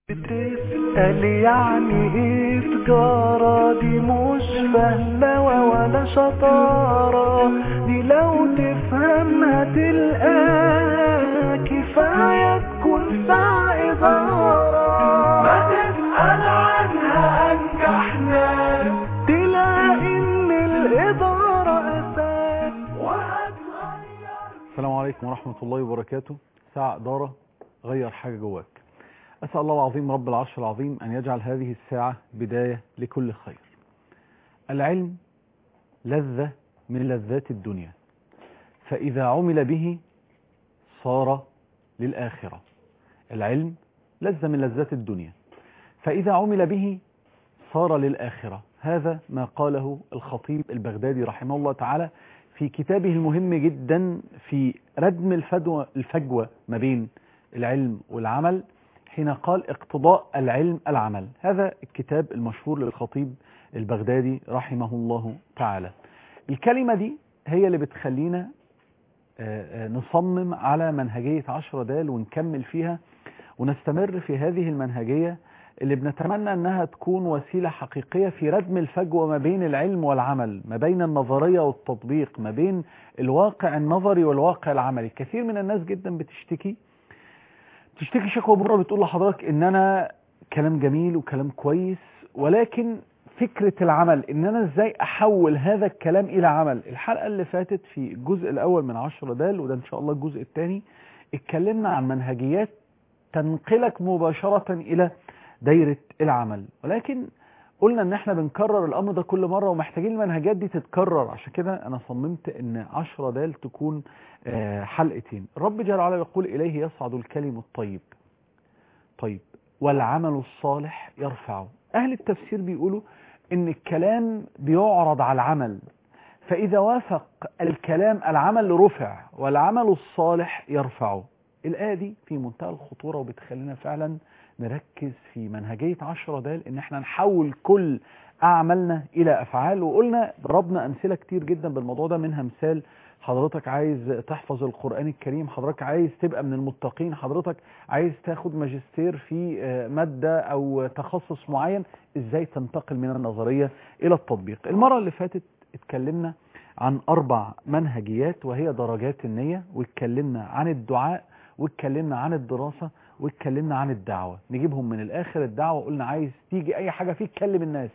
بتسأل يعني ايه تجارة دي مش فهلوة ولا شطارة دي لو تفهمها تلقاها كفاية تكون ساعة إدارة ما تسأل عنها أنجح ناس تلاقي إن الإدارة أساس وهتغير السلام عليكم ورحمة الله وبركاته ساعة إدارة غير حاجة جواك أسأل الله العظيم رب العرش العظيم أن يجعل هذه الساعة بداية لكل خير العلم لذة من لذات الدنيا فإذا عمل به صار للآخرة العلم لذة من لذات الدنيا فإذا عمل به صار للآخرة هذا ما قاله الخطيب البغدادي رحمه الله تعالى في كتابه المهم جدا في ردم الفجوة, الفجوة ما بين العلم والعمل حين قال اقتضاء العلم العمل هذا الكتاب المشهور للخطيب البغدادي رحمه الله تعالى الكلمة دي هي اللي بتخلينا نصمم على منهجية عشرة دال ونكمل فيها ونستمر في هذه المنهجية اللي بنتمنى انها تكون وسيلة حقيقية في ردم الفجوة ما بين العلم والعمل ما بين النظرية والتطبيق ما بين الواقع النظري والواقع العملي كثير من الناس جدا بتشتكي تشتكي شكوى بره بتقول لحضرتك ان انا كلام جميل وكلام كويس ولكن فكرة العمل ان انا ازاي احول هذا الكلام الى عمل الحلقة اللي فاتت في الجزء الاول من عشرة دال وده ان شاء الله الجزء الثاني اتكلمنا عن منهجيات تنقلك مباشرة الى دايرة العمل ولكن قلنا ان احنا بنكرر الامر ده كل مرة ومحتاجين المنهجات دي تتكرر عشان كده انا صممت ان عشرة دال تكون حلقتين الرب جل وعلا يقول اليه يصعد الكلم الطيب طيب والعمل الصالح يرفعه اهل التفسير بيقولوا ان الكلام بيعرض على العمل فاذا وافق الكلام العمل رفع والعمل الصالح يرفعه الايه دي في منتهى الخطورة وبتخلينا فعلا نركز في منهجية عشرة دال ان احنا نحول كل اعمالنا الى افعال وقلنا ضربنا امثلة كتير جدا بالموضوع ده منها مثال حضرتك عايز تحفظ القرآن الكريم حضرتك عايز تبقى من المتقين حضرتك عايز تاخد ماجستير في مادة او تخصص معين ازاي تنتقل من النظرية الى التطبيق المرة اللي فاتت اتكلمنا عن اربع منهجيات وهي درجات النية واتكلمنا عن الدعاء واتكلمنا عن الدراسة واتكلمنا عن الدعوة نجيبهم من الاخر الدعوة قلنا عايز تيجي اي حاجة فيه تكلم الناس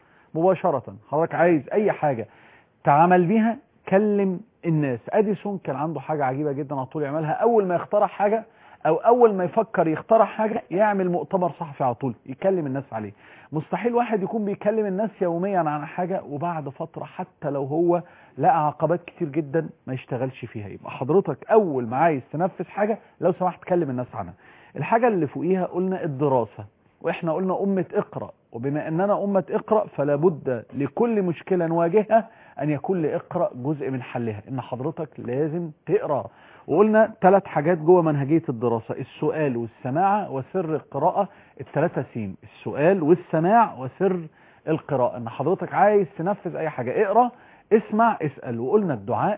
مباشرة حضرتك عايز اي حاجة تعمل بيها كلم الناس اديسون كان عنده حاجة عجيبة جدا على طول يعملها اول ما يخترع حاجة او اول ما يفكر يخترع حاجة يعمل مؤتمر صحفي على طول يكلم الناس عليه مستحيل واحد يكون بيكلم الناس يوميا عن حاجة وبعد فترة حتى لو هو لقى عقبات كتير جدا ما يشتغلش فيها يبقى حضرتك اول ما عايز تنفذ حاجة لو سمحت كلم الناس عنها الحاجة اللي فوقيها قلنا الدراسة واحنا قلنا امة اقرأ وبما اننا امة اقرأ فلا بد لكل مشكلة نواجهها ان يكون لاقرأ جزء من حلها ان حضرتك لازم تقرأ وقلنا ثلاث حاجات جوه منهجية الدراسة السؤال والسماع وسر القراءة الثلاثة سين السؤال والسماع وسر القراءة ان حضرتك عايز تنفذ اي حاجة اقرأ اسمع اسأل وقلنا الدعاء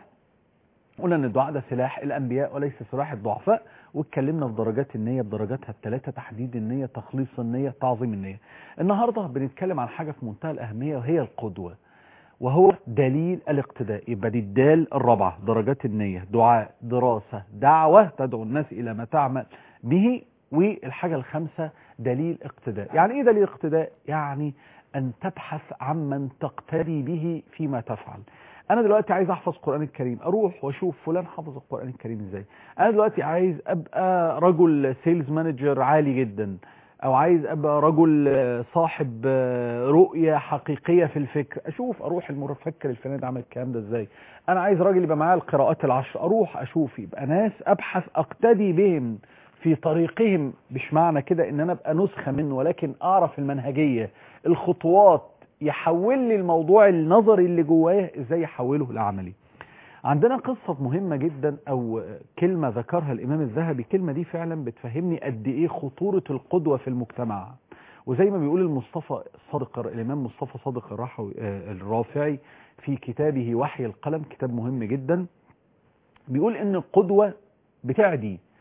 قلنا ان الدعاء ده سلاح الانبياء وليس سلاح الضعفاء واتكلمنا في درجات النية بدرجاتها الثلاثة تحديد النية تخليص النية تعظيم النية النهاردة بنتكلم عن حاجة في منتهى الأهمية وهي القدوة وهو دليل الاقتداء يبقى دي الدال الرابعة درجات النية دعاء دراسة دعوة تدعو الناس إلى ما تعمل به والحاجة الخامسة دليل اقتداء يعني ايه دليل اقتداء يعني أن تبحث عمن تقتدي به فيما تفعل انا دلوقتي عايز احفظ القرآن الكريم اروح واشوف فلان حفظ القرآن الكريم ازاي انا دلوقتي عايز ابقى رجل سيلز مانجر عالي جدا او عايز ابقى رجل صاحب رؤية حقيقية في الفكر اشوف اروح المفكر الفلاني ده عمل الكلام ده ازاي انا عايز راجل يبقى معاه القراءات العشر اروح اشوف يبقى ناس ابحث اقتدي بهم في طريقهم مش معنى كده ان انا ابقى نسخة منه ولكن اعرف المنهجية الخطوات يحول لي الموضوع النظري اللي جواه ازاي يحوله لعملي عندنا قصة مهمة جدا او كلمة ذكرها الامام الذهبي كلمة دي فعلا بتفهمني قد ايه خطورة القدوة في المجتمع وزي ما بيقول المصطفى صادق الامام مصطفى صادق الرحوي الرافعي في كتابه وحي القلم كتاب مهم جدا بيقول ان القدوة بتعدي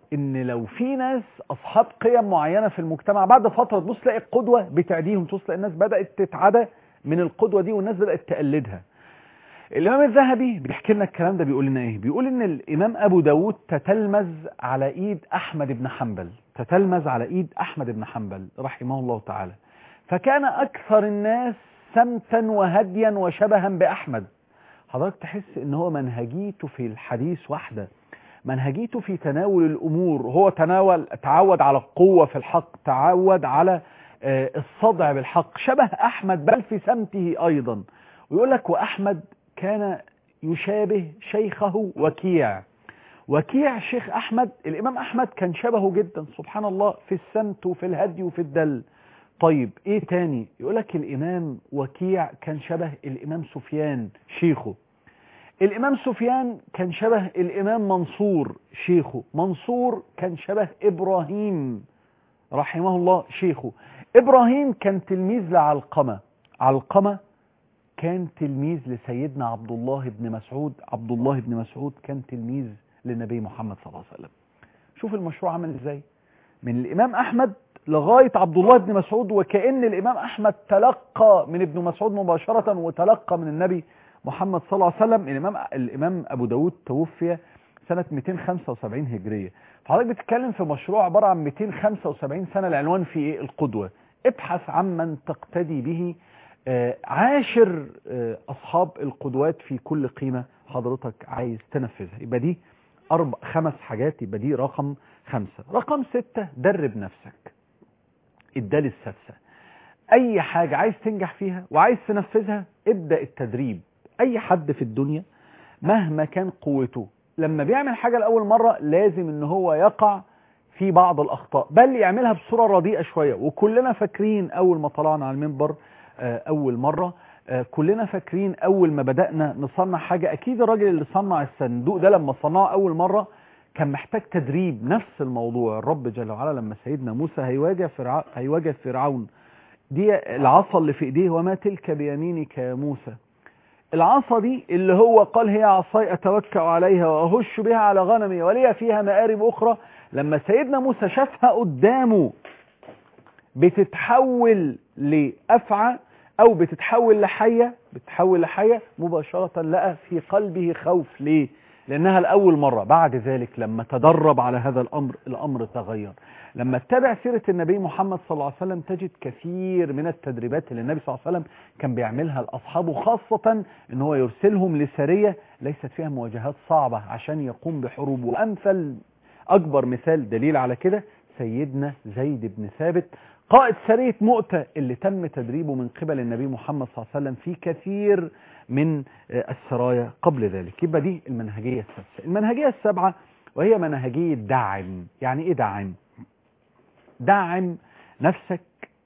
ان لو في ناس اصحاب قيم معينه في المجتمع بعد فتره تبص تلاقي القدوه بتعديهم تبص تلاقي الناس بدات تتعدى من القدوه دي والناس بدات تقلدها الامام الذهبي بيحكي لنا الكلام ده بيقول لنا ايه بيقول ان الامام ابو داود تتلمذ على ايد احمد بن حنبل تتلمذ على ايد احمد بن حنبل رحمه الله تعالى فكان اكثر الناس سمتا وهديا وشبها باحمد حضرتك تحس ان هو منهجيته في الحديث واحده منهجيته في تناول الامور هو تناول تعود على القوه في الحق تعود على آه، الصدع بالحق شبه احمد بل في سمته ايضا ويقول لك واحمد كان يشابه شيخه وكيع وكيع شيخ احمد الامام احمد كان شبهه جدا سبحان الله في السمت وفي الهدي وفي الدل طيب ايه تاني يقول لك الامام وكيع كان شبه الامام سفيان شيخه الامام سفيان كان شبه الامام منصور شيخه منصور كان شبه ابراهيم رحمه الله شيخه ابراهيم كان تلميذ لعلقمه علقمه كان تلميذ لسيدنا عبد الله بن مسعود عبد الله بن مسعود كان تلميذ للنبي محمد صلى الله عليه وسلم شوف المشروع عمل ازاي من الامام احمد لغايه عبد الله بن مسعود وكأن الامام احمد تلقى من ابن مسعود مباشره وتلقى من النبي محمد صلى الله عليه وسلم الامام الامام ابو داود توفي سنه 275 هجريه فحضرتك بتتكلم في مشروع عباره عن 275 سنه العنوان في ايه القدوه ابحث عمن تقتدي به آه، عاشر آه، أصحاب القدوات في كل قيمة حضرتك عايز تنفذها يبقى دي أربع خمس حاجات يبقى دي رقم خمسة رقم ستة درب نفسك الدال السادسة أي حاجة عايز تنجح فيها وعايز تنفذها ابدأ التدريب أي حد في الدنيا مهما كان قوته لما بيعمل حاجة لأول مرة لازم ان هو يقع في بعض الأخطاء بل يعملها بصورة رديئة شوية وكلنا فاكرين أول ما طلعنا على المنبر آه، أول مرة آه، كلنا فاكرين أول ما بدأنا نصنع حاجة أكيد الراجل اللي صنع الصندوق ده لما صنعه أول مرة كان محتاج تدريب نفس الموضوع الرب جل وعلا لما سيدنا موسى هيواجه فرع... هيواجه فرعون دي العصا اللي في ايديه وما تلك بيمينك يا موسى العصا دي اللي هو قال هي عصاي اتوكا عليها واهش بها على غنمي ولي فيها مآرب اخرى لما سيدنا موسى شافها قدامه بتتحول لأفعى أو بتتحول لحية بتتحول لحية مباشرة لقى في قلبه خوف ليه؟ لأنها الأول مرة بعد ذلك لما تدرب على هذا الأمر الأمر تغير لما اتبع سيرة النبي محمد صلى الله عليه وسلم تجد كثير من التدريبات اللي النبي صلى الله عليه وسلم كان بيعملها لأصحابه خاصة ان هو يرسلهم لسرية ليست فيها مواجهات صعبة عشان يقوم بحروب وأمثل أكبر مثال دليل على كده سيدنا زيد بن ثابت قائد سرية مؤتة اللي تم تدريبه من قبل النبي محمد صلى الله عليه وسلم في كثير من آه، السرايا قبل ذلك يبقى دي المنهجية السادسة المنهجية السابعة وهي منهجية دعم يعني ايه دعم دعم نفسك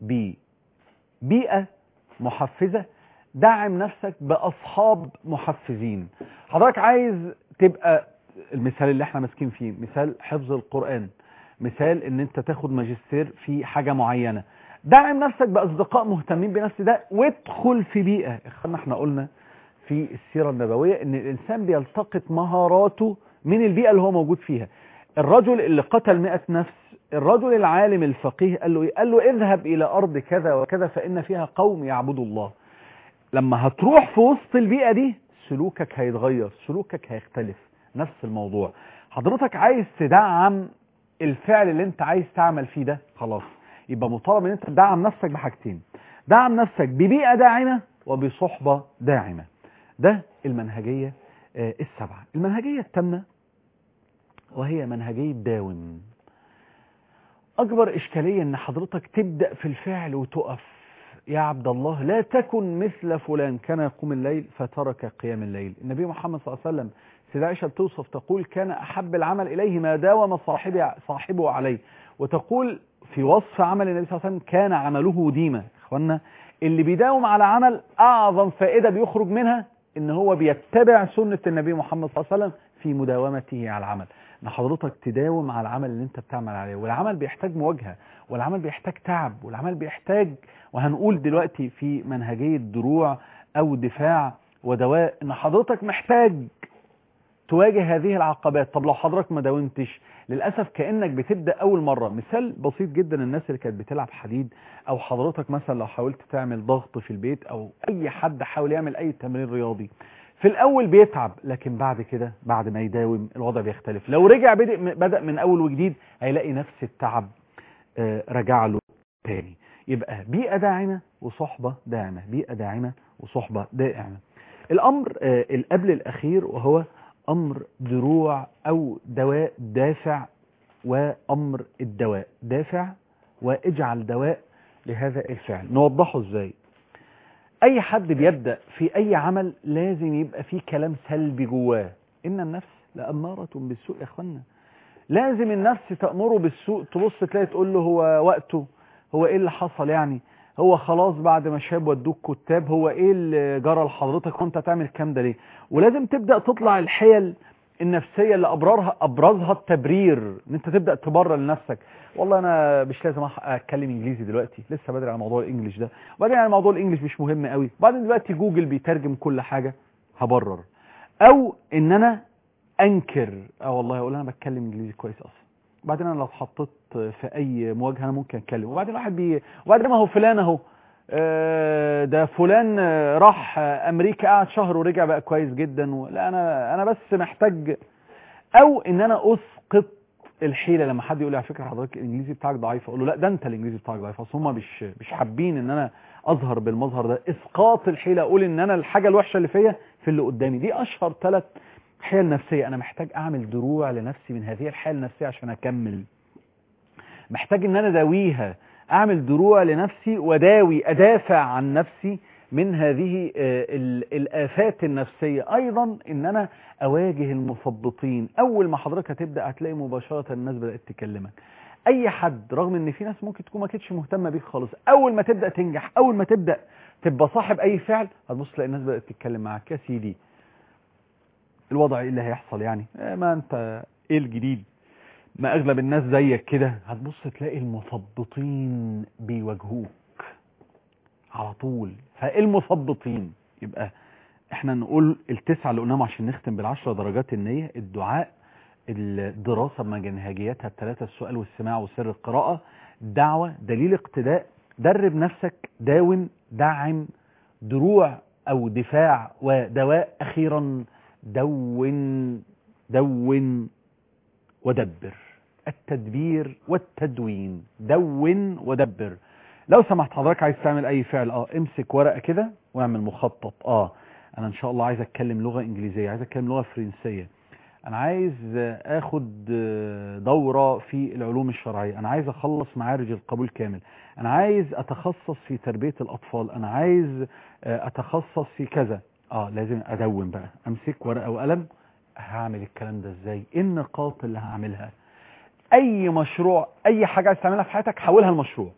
ببيئة محفزة دعم نفسك بأصحاب محفزين حضرتك عايز تبقى المثال اللي احنا ماسكين فيه مثال حفظ القرآن مثال ان انت تاخد ماجستير في حاجة معينة دعم نفسك بأصدقاء مهتمين بنفس ده وادخل في بيئة اخوانا احنا قلنا في السيرة النبوية ان الانسان بيلتقط مهاراته من البيئة اللي هو موجود فيها الرجل اللي قتل مئة نفس الرجل العالم الفقيه قال له ايه قال له اذهب الى ارض كذا وكذا فان فيها قوم يعبدوا الله لما هتروح في وسط البيئة دي سلوكك هيتغير سلوكك هيختلف نفس الموضوع حضرتك عايز تدعم الفعل اللي انت عايز تعمل فيه ده خلاص يبقى مطالب ان انت تدعم نفسك بحاجتين دعم نفسك ببيئة داعمة وبصحبة داعمة ده المنهجية آه، السبعة المنهجية الثامنة وهي منهجية داوم أكبر إشكالية إن حضرتك تبدأ في الفعل وتقف يا عبد الله لا تكن مثل فلان كان يقوم الليل فترك قيام الليل النبي محمد صلى الله عليه وسلم سيدة عائشة بتوصف تقول كان أحب العمل إليه ما داوم صاحبه, صاحبه عليه وتقول في وصف عمل النبي صلى الله عليه وسلم كان عمله ديمة إخوانا اللي بيداوم على عمل أعظم فائدة بيخرج منها إن هو بيتبع سنة النبي محمد صلى الله عليه وسلم في مداومته على العمل ان حضرتك تداوم على العمل اللي انت بتعمل عليه والعمل بيحتاج مواجهة والعمل بيحتاج تعب والعمل بيحتاج وهنقول دلوقتي في منهجية دروع او دفاع ودواء ان حضرتك محتاج تواجه هذه العقبات طب لو حضرتك ما داومتش للاسف كانك بتبدا اول مره مثال بسيط جدا الناس اللي كانت بتلعب حديد او حضرتك مثلا لو حاولت تعمل ضغط في البيت او اي حد حاول يعمل اي تمرين رياضي في الاول بيتعب لكن بعد كده بعد ما يداوم الوضع بيختلف لو رجع بدأ بدا من اول وجديد هيلاقي نفس التعب آه، رجع له تاني يبقى بيئه داعمه وصحبه داعمه بيئه داعمه وصحبه داعمه الامر آه، اللي قبل الاخير وهو امر دروع او دواء دافع وامر الدواء دافع واجعل دواء لهذا الفعل نوضحه ازاي اي حد بيبدا في اي عمل لازم يبقى فيه كلام سلبي جواه ان النفس لاماره بالسوء يا اخوانا لازم النفس تامره بالسوء تبص تلاقي تقول له هو وقته هو ايه اللي حصل يعني هو خلاص بعد ما شاب ودوك كتاب هو ايه اللي جرى لحضرتك وانت تعمل الكلام ده ليه ولازم تبدا تطلع الحيل النفسيه اللي ابرزها ابرزها التبرير ان انت تبدا تبرر لنفسك والله انا مش لازم أح- اتكلم انجليزي دلوقتي لسه بدري على موضوع الانجليش ده وبعدين يعني موضوع الانجليش مش مهم قوي وبعدين دلوقتي جوجل بيترجم كل حاجه هبرر او ان انا انكر اه والله اقول انا بتكلم انجليزي كويس اصلا وبعدين انا لو اتحطيت في اي مواجهه انا ممكن اتكلم وبعدين واحد بي وبعدين ما هو فلان اهو آه، ده فلان آه، راح آه، امريكا قعد شهر ورجع بقى كويس جدا و... لا انا انا بس محتاج او ان انا اسقط الحيله لما حد يقول لي على فكره حضرتك الانجليزي بتاعك ضعيف اقول له لا ده انت الانجليزي بتاعك ضعيف اصل هم مش مش حابين ان انا اظهر بالمظهر ده اسقاط الحيله اقول ان انا الحاجه الوحشه اللي فيا في اللي قدامي دي اشهر ثلاث حيل نفسيه انا محتاج اعمل دروع لنفسي من هذه الحيل النفسيه عشان اكمل محتاج ان انا داويها اعمل دروع لنفسي وداوي ادافع عن نفسي من هذه آه، ال- الافات النفسيه ايضا ان انا اواجه المثبطين اول ما حضرتك هتبدا هتلاقي مباشره الناس بدات تكلمك اي حد رغم ان في ناس ممكن تكون ما كانتش مهتمه بيك خالص اول ما تبدا تنجح اول ما تبدا تبقى صاحب اي فعل هتبص تلاقي الناس بدات تتكلم معاك يا سيدي الوضع ايه اللي هيحصل يعني آه، ما انت ايه الجديد ما اغلب الناس زيك كده هتبص تلاقي المثبطين بيواجهوك على طول فالمثبطين يبقى احنا نقول التسعة اللي قلناهم عشان نختم بالعشرة درجات النية الدعاء الدراسة بمنهجياتها الثلاثة السؤال والسماع وسر القراءة دعوة دليل اقتداء درب نفسك داوم دعم دروع او دفاع ودواء اخيرا دون دون ودبر التدبير والتدوين دون ودبر لو سمحت حضرتك عايز تعمل اي فعل اه امسك ورقه كده واعمل مخطط اه انا ان شاء الله عايز اتكلم لغه انجليزيه عايز اتكلم لغه فرنسيه انا عايز آه، اخد آه، دوره في العلوم الشرعيه انا عايز اخلص معارج القبول كامل انا عايز اتخصص في تربيه الاطفال انا عايز آه، اتخصص في كذا اه لازم ادون بقى امسك ورقه وقلم هعمل الكلام ده ازاي ايه النقاط اللي هعملها اي مشروع اي حاجه عايز تعملها في حياتك حولها لمشروع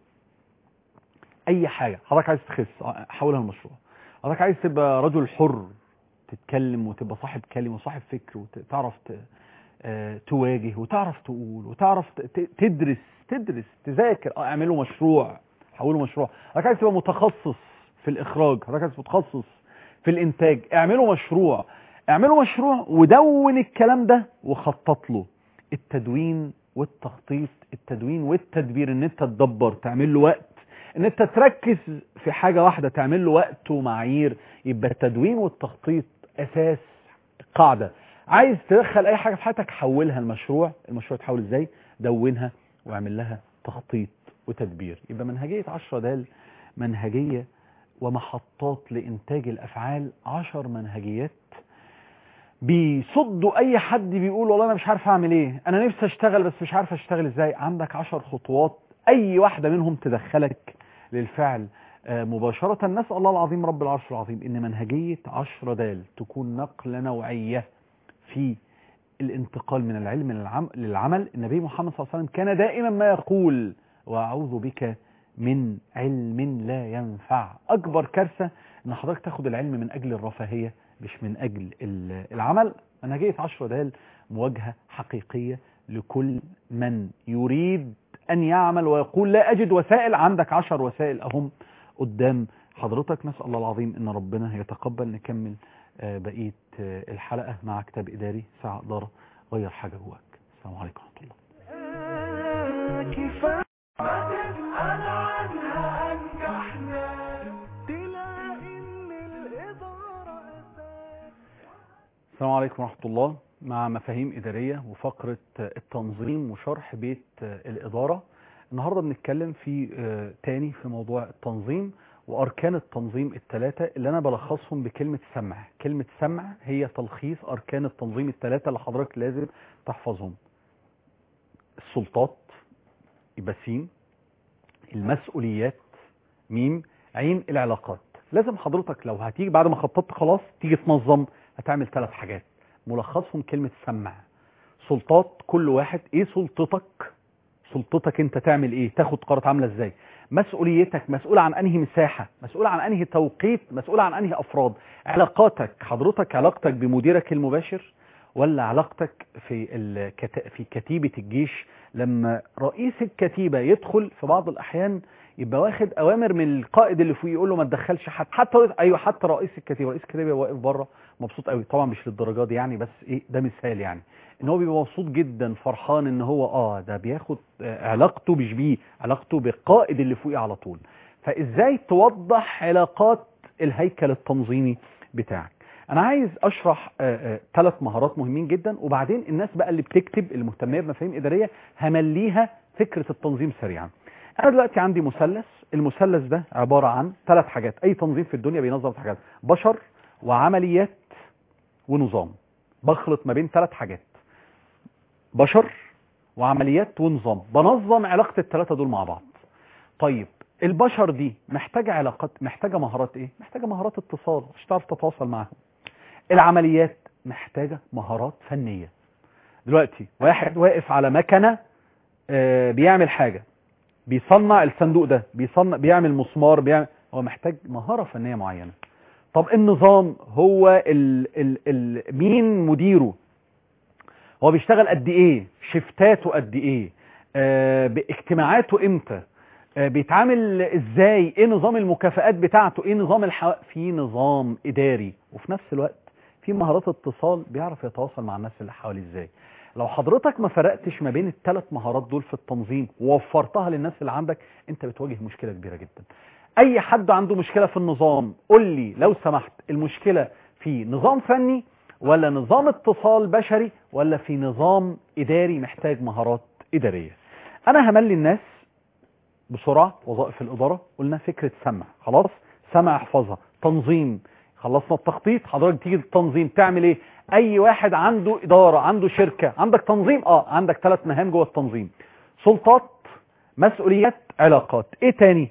اي حاجه حضرتك عايز تخس آه، حولها لمشروع حضرتك عايز تبقى رجل حر تتكلم وتبقى صاحب كلمه وصاحب فكر وتعرف آه، تواجه وتعرف تقول وتعرف ت- ت- تدرس تدرس تذاكر اه اعمله مشروع حوله مشروع حضرتك عايز تبقى متخصص في الاخراج حضرتك عايز متخصص في الانتاج اعمله مشروع اعمله مشروع ودون الكلام ده وخطط له التدوين والتخطيط التدوين والتدبير ان انت تدبر تعمل له وقت ان انت تركز في حاجة واحدة تعمل له وقت ومعايير يبقى التدوين والتخطيط اساس قاعدة عايز تدخل اي حاجة في حياتك حولها المشروع المشروع تحول ازاي دونها واعمل لها تخطيط وتدبير يبقى منهجية عشرة دال منهجية ومحطات لإنتاج الأفعال عشر منهجيات بيصدوا أي حد بيقول والله أنا مش عارف أعمل إيه أنا نفسي أشتغل بس مش عارف أشتغل إزاي عندك عشر خطوات أي واحدة منهم تدخلك للفعل آه، مباشرة نسأل الله العظيم رب العرش العظيم إن منهجية عشرة دال تكون نقلة نوعية في الانتقال من العلم للعم- للعمل النبي محمد صلى الله عليه وسلم كان دائما ما يقول وأعوذ بك من علم لا ينفع أكبر كارثة إن حضرتك تاخد العلم من أجل الرفاهية مش من أجل ال- العمل منهجية عشرة دال مواجهة حقيقية لكل من يريد أن يعمل ويقول لا أجد وسائل عندك عشر وسائل أهم قدام حضرتك نسأل الله العظيم أن ربنا يتقبل نكمل آه، بقية آه، الحلقة مع كتاب إداري ساعة إدارة غير حاجة جواك السلام عليكم ورحمة الله كفاية ما تسأل عنها أنجحنا تلاقي إن الإدارة أساس السلام عليكم ورحمة الله مع مفاهيم إدارية وفقرة التنظيم وشرح بيت الإدارة النهاردة بنتكلم في آه، تاني في موضوع التنظيم وأركان التنظيم الثلاثة اللي أنا بلخصهم بكلمة سمع كلمة سمع هي تلخيص أركان التنظيم الثلاثة اللي حضرتك لازم تحفظهم السلطات يبقى سين المسؤوليات ميم عين العلاقات لازم حضرتك لو هتيجي بعد ما خططت خلاص تيجي تنظم هتعمل ثلاث حاجات ملخصهم كلمة سمع سلطات كل واحد ايه سلطتك سلطتك انت تعمل ايه تاخد قرارات عامله ازاي مسؤوليتك مسؤول عن انهي مساحه مسؤول عن انهي توقيت مسؤول عن انهي افراد علاقاتك حضرتك علاقتك بمديرك المباشر ولا علاقتك في الكت... في كتيبه الجيش لما رئيس الكتيبه يدخل في بعض الاحيان يبقى واخد اوامر من القائد اللي فوق يقول له ما تدخلش حد حتى رئيس... ايوه حتى رئيس الكتيبه رئيس الكتيبه واقف بره مبسوط قوي طبعا مش للدرجه دي يعني بس ايه ده مثال يعني ان هو بيبقى مبسوط جدا فرحان ان هو اه ده بياخد آه، علاقته مش بيه علاقته بالقائد اللي فوقيه على طول فازاي توضح علاقات الهيكل التنظيمي بتاعك انا عايز اشرح ثلاث مهارات مهمين جدا وبعدين الناس بقى اللي بتكتب اللي مهتميه بمفاهيم اداريه همليها فكره التنظيم سريعا انا دلوقتي عندي مثلث المثلث ده عباره عن ثلاث حاجات اي تنظيم في الدنيا بينظم ثلاث حاجات بشر وعمليات ونظام بخلط ما بين ثلاث حاجات بشر وعمليات ونظام بنظم علاقة الثلاثة دول مع بعض طيب البشر دي محتاجة علاقات محتاجة مهارات ايه محتاجة مهارات اتصال مش تعرف تتواصل معاهم العمليات محتاجة مهارات فنية دلوقتي واحد واقف على مكنة آه، بيعمل حاجة بيصنع الصندوق ده بيصنع بيعمل مسمار بيعمل هو محتاج مهارة فنية معينة طب النظام هو ال ال ال مين مديره هو بيشتغل قد ايه شفتاته قد ايه آه باجتماعاته امتى آه بيتعامل ازاي ايه نظام المكافآت بتاعته ايه نظام الحو... في نظام اداري وفي نفس الوقت في مهارات اتصال بيعرف يتواصل مع الناس اللي حواليه ازاي لو حضرتك ما فرقتش ما بين الثلاث مهارات دول في التنظيم ووفرتها للناس اللي عندك انت بتواجه مشكلة كبيرة جدا اي حد عنده مشكلة في النظام قول لي لو سمحت المشكلة في نظام فني ولا نظام اتصال بشري ولا في نظام اداري محتاج مهارات ادارية انا هملي الناس بسرعة وظائف الادارة قلنا فكرة سمع خلاص سمع احفظها تنظيم خلصنا التخطيط حضرتك تيجي التنظيم تعمل ايه اي واحد عنده ادارة عنده شركة عندك تنظيم اه عندك ثلاث مهام جوه التنظيم سلطات مسؤوليات علاقات ايه تاني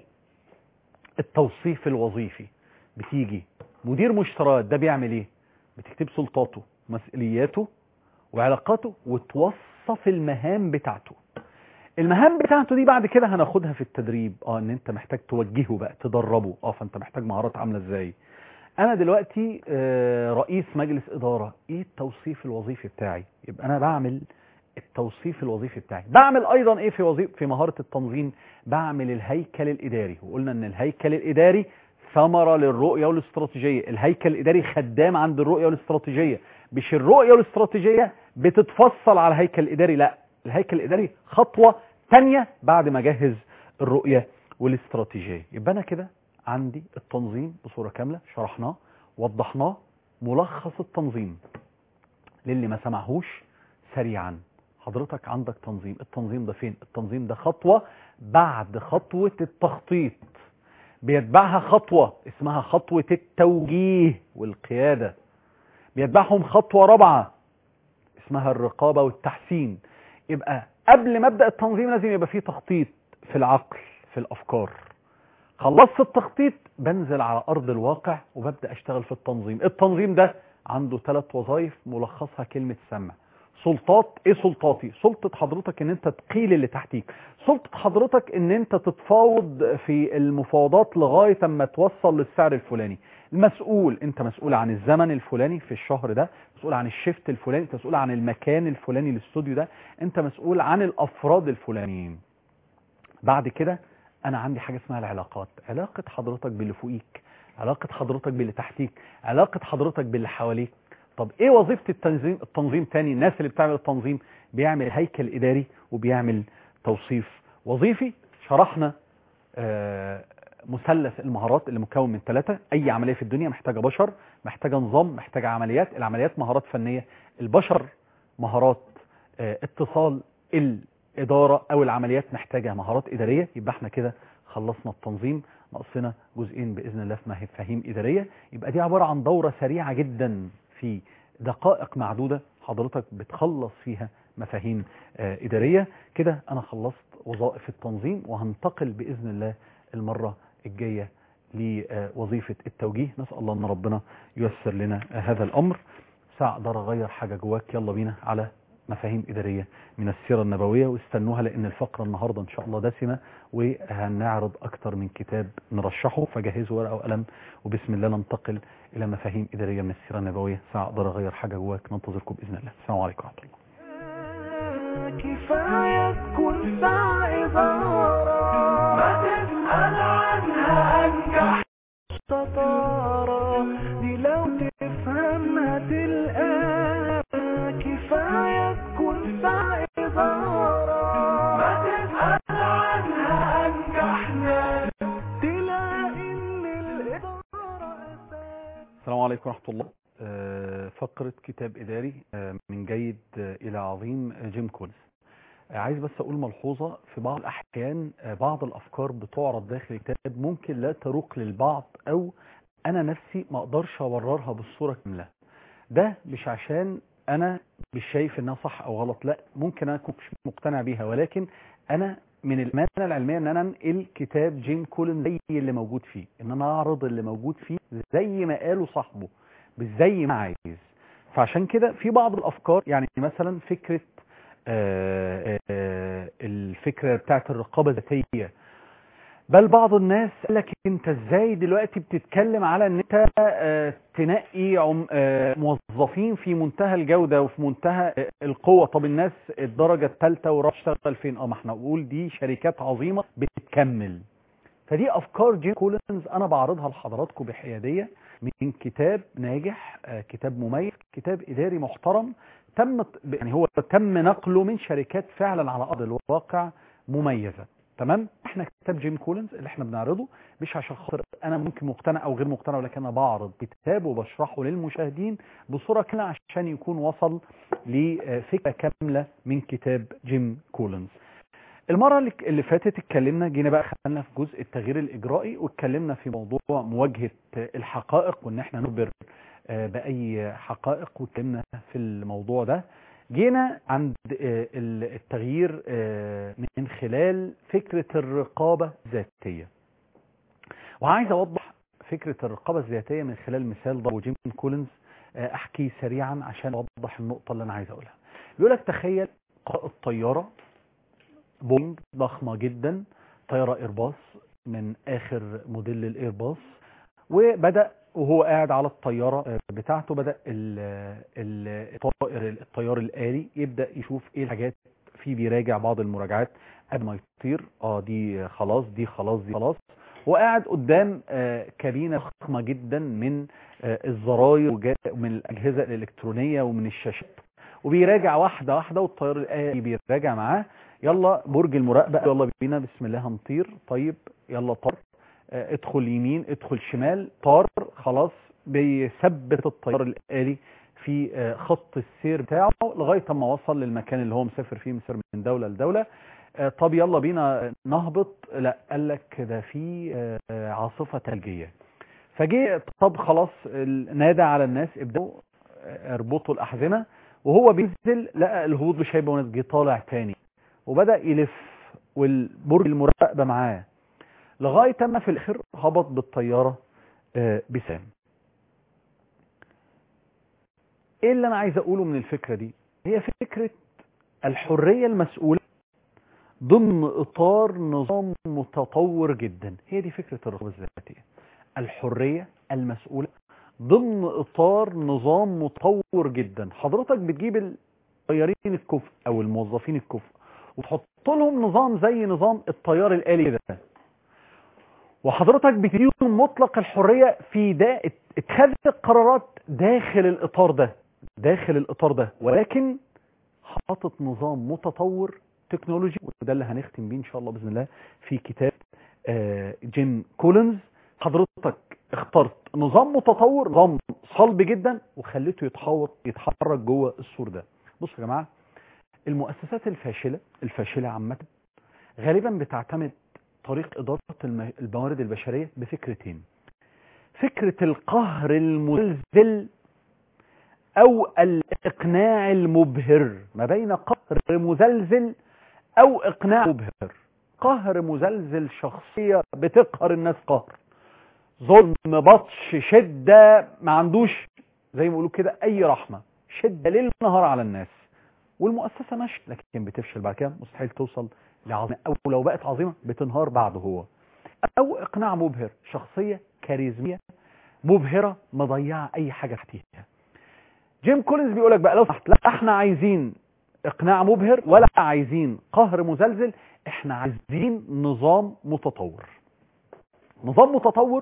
التوصيف الوظيفي بتيجي مدير مشتريات ده بيعمل ايه بتكتب سلطاته مسؤولياته وعلاقاته وتوصف المهام بتاعته المهام بتاعته دي بعد كده هناخدها في التدريب اه ان انت محتاج توجهه بقى تدربه اه فانت محتاج مهارات عامله ازاي انا دلوقتي آه، رئيس مجلس اداره ايه التوصيف الوظيفي بتاعي يبقى انا بعمل التوصيف الوظيفي بتاعي بعمل ايضا ايه في وظيفه في مهاره التنظيم بعمل الهيكل الاداري وقلنا ان الهيكل الاداري ثمره للرؤيه والاستراتيجيه الهيكل الاداري خدام عند الرؤيه والاستراتيجيه مش الرؤيه والاستراتيجيه بتتفصل على الهيكل الاداري لا الهيكل الاداري خطوه تانية بعد ما اجهز الرؤيه والاستراتيجيه يبقى انا كده عندي التنظيم بصوره كامله شرحناه وضحناه ملخص التنظيم للي ما سمعهوش سريعا حضرتك عندك تنظيم التنظيم ده فين التنظيم ده خطوة بعد خطوة التخطيط بيتبعها خطوة اسمها خطوة التوجيه والقيادة بيتبعهم خطوة رابعة اسمها الرقابة والتحسين يبقى قبل ما ابدأ التنظيم لازم يبقى فيه تخطيط في العقل في الأفكار خلصت التخطيط بنزل على أرض الواقع وببدأ أشتغل في التنظيم التنظيم ده عنده ثلاث وظائف ملخصها كلمة سمع سلطات ايه سلطاتي سلطة حضرتك ان انت تقيل اللي تحتيك سلطة حضرتك ان انت تتفاوض في المفاوضات لغاية اما توصل للسعر الفلاني المسؤول انت مسؤول عن الزمن الفلاني في الشهر ده مسؤول عن الشفت الفلاني انت مسؤول عن المكان الفلاني للاستوديو ده انت مسؤول عن الافراد الفلانيين بعد كده انا عندي حاجة اسمها العلاقات علاقة حضرتك باللي فوقيك علاقة حضرتك باللي تحتيك علاقة حضرتك باللي حواليك طب ايه وظيفة التنظيم التنظيم تاني الناس اللي بتعمل التنظيم بيعمل هيكل اداري وبيعمل توصيف وظيفي شرحنا آه، مثلث المهارات اللي مكون من ثلاثة أي عملية في الدنيا محتاجة بشر محتاجة نظام محتاجة عمليات العمليات مهارات فنية البشر مهارات آه، اتصال الإدارة أو العمليات محتاجة مهارات إدارية يبقى احنا كده خلصنا التنظيم ناقصنا جزئين بإذن الله في مفاهيم إدارية يبقى دي عبارة عن دورة سريعة جدا في دقائق معدودة حضرتك بتخلص فيها مفاهيم آه، إدارية كده أنا خلصت وظائف التنظيم وهنتقل بإذن الله المرة الجاية لوظيفة التوجيه نسأل الله أن ربنا ييسر لنا آه، هذا الأمر ساعة أقدر أغير حاجة جواك يلا بينا على مفاهيم إدارية من السيرة النبوية واستنوها لأن الفقرة النهاردة إن شاء الله دسمة وهنعرض أكتر من كتاب نرشحه فجهزوا ورقة وقلم وبسم الله ننتقل إلى مفاهيم إدارية من السيرة النبوية ساعة أقدر أغير حاجة جواك ننتظركم بإذن الله السلام عليكم ورحمة الله كفاية تكون ساعة إدارة ما تسأل عنها أنجح شطارة دي لو تفهمها تلقاها كفاية تكون ساعة إدارة ما تسأل عنها أنجح ناس تلاقي إن الإدارة أساس السلام عليكم ورحمة الله آه، فقرة كتاب إداري آه، من جيد آه، إلى عظيم آه، جيم كولز آه، عايز بس أقول ملحوظة في بعض الأحيان آه، بعض الأفكار بتعرض داخل الكتاب ممكن لا تروق للبعض أو أنا نفسي ما أقدرش أبررها بالصورة كاملة ده مش عشان أنا مش شايف إنها صح أو غلط لا ممكن أنا أكون مش مقتنع بيها ولكن أنا من المانة العلمية ان انا انقل كتاب جيم كولن زي اللي موجود فيه ان انا اعرض اللي موجود فيه زي ما قاله صاحبه مش زي ما عايز فعشان كده في بعض الافكار يعني مثلا فكرة آه، آه، الفكرة بتاعت الرقابة الذاتية بل بعض الناس قال لك انت ازاي دلوقتي بتتكلم على ان انت آه، تنقي عم- آه، موظفين في منتهى الجودة وفي منتهى آه، القوة طب الناس الدرجة الثالثة وراح تشتغل فين اه ما احنا نقول دي شركات عظيمة بتكمل فدي افكار جيم كولينز انا بعرضها لحضراتكم بحيادية من كتاب ناجح آه، كتاب مميز كتاب اداري محترم تم يعني هو تم نقله من شركات فعلا على ارض الواقع مميزة تمام احنا كتاب جيم كولينز اللي احنا بنعرضه مش عشان خاطر انا ممكن مقتنع او غير مقتنع ولكن انا بعرض كتاب وبشرحه للمشاهدين بصوره كامله عشان يكون وصل لفكره كامله من كتاب جيم كولينز المره اللي اللي فاتت اتكلمنا جينا بقى خدنا في جزء التغيير الاجرائي واتكلمنا في موضوع مواجهه الحقائق وان احنا نخبر آه، باي حقائق واتكلمنا في الموضوع ده جينا عند آه، ال- التغيير آه، من خلال فكرة الرقابة الذاتية وعايز أوضح فكرة الرقابة الذاتية من خلال مثال ضربه جيم كولينز آه، أحكيه سريعا عشان أوضح النقطة اللي أنا عايز أقولها بيقول لك تخيل قائد طيارة بوينج ضخمة جدا طيارة إيرباص من آخر موديل الإيرباص وبدأ وهو قاعد على الطيارة آه، بتاعته بدأ ال- ال- الطائر الطيار الآلي يبدأ يشوف ايه الحاجات فيه بيراجع بعض المراجعات قبل ما يطير اه دي خلاص دي خلاص دي خلاص وقاعد قدام آه، كابينة ضخمة جدا من آه، الزراير وجا- ومن الأجهزة الإلكترونية ومن الشاشات وبيراجع واحدة واحدة والطيار الآلي بيراجع معاه يلا برج المراقبة يلا بينا بسم الله هنطير طيب يلا طار آه، ادخل يمين ادخل شمال طار خلاص بيثبت الطيار الآلي في آه، خط السير بتاعه لغاية ما وصل للمكان اللي هو مسافر فيه مسافر من دولة لدولة آه، طب يلا بينا نهبط لا قال لك ده في آه، عاصفة ثلجية فجه طب خلاص ال- نادى على الناس ابدأوا آه، اربطوا الأحزمة وهو بينزل لقى الهبوط مش هيبقى وناس جه طالع تاني وبدأ يلف والبرج المراقبة معاه لغاية ما في الآخر هبط بالطيارة آه، بسام ايه اللي انا عايز اقوله من الفكرة دي هي فكرة الحرية المسؤولة ضمن اطار نظام متطور جدا هي دي فكرة الرقابة الذاتية الحرية المسؤولة ضمن اطار نظام متطور جدا حضرتك بتجيب الطيارين الكفء او الموظفين الكفء وتحط لهم نظام زي نظام الطيار الآلي ده وحضرتك بتديهم مطلق الحرية في دا اتخاذ القرارات داخل الإطار ده داخل الإطار ده ولكن حاطط نظام متطور تكنولوجي وده اللي هنختم بيه ان شاء الله باذن الله في كتاب آه، جيم كولينز حضرتك اخترت نظام متطور نظام صلب جدا وخليته يتحور يتحرك جوه السور ده بصوا يا جماعه المؤسسات الفاشله الفاشله عامه غالبا بتعتمد طريق اداره الم- الموارد البشريه بفكرتين فكره القهر المزلزل او الاقناع المبهر ما بين قهر مزلزل او اقناع مبهر قهر مزلزل شخصيه بتقهر الناس قهر ظلم بطش شده ما عندوش زي ما بيقولوا كده اي رحمه شده ليل نهار على الناس والمؤسسه ماشيه لكن بتفشل بعد كده مستحيل توصل لعظيمه او لو بقت عظيمه بتنهار بعده هو او اقناع مبهر شخصيه كاريزميه مبهره مضيعه اي حاجه تحتيها جيم كولينز بيقول لك بقى لو سمحت لا احنا عايزين اقناع مبهر ولا عايزين قهر مزلزل احنا عايزين نظام متطور نظام متطور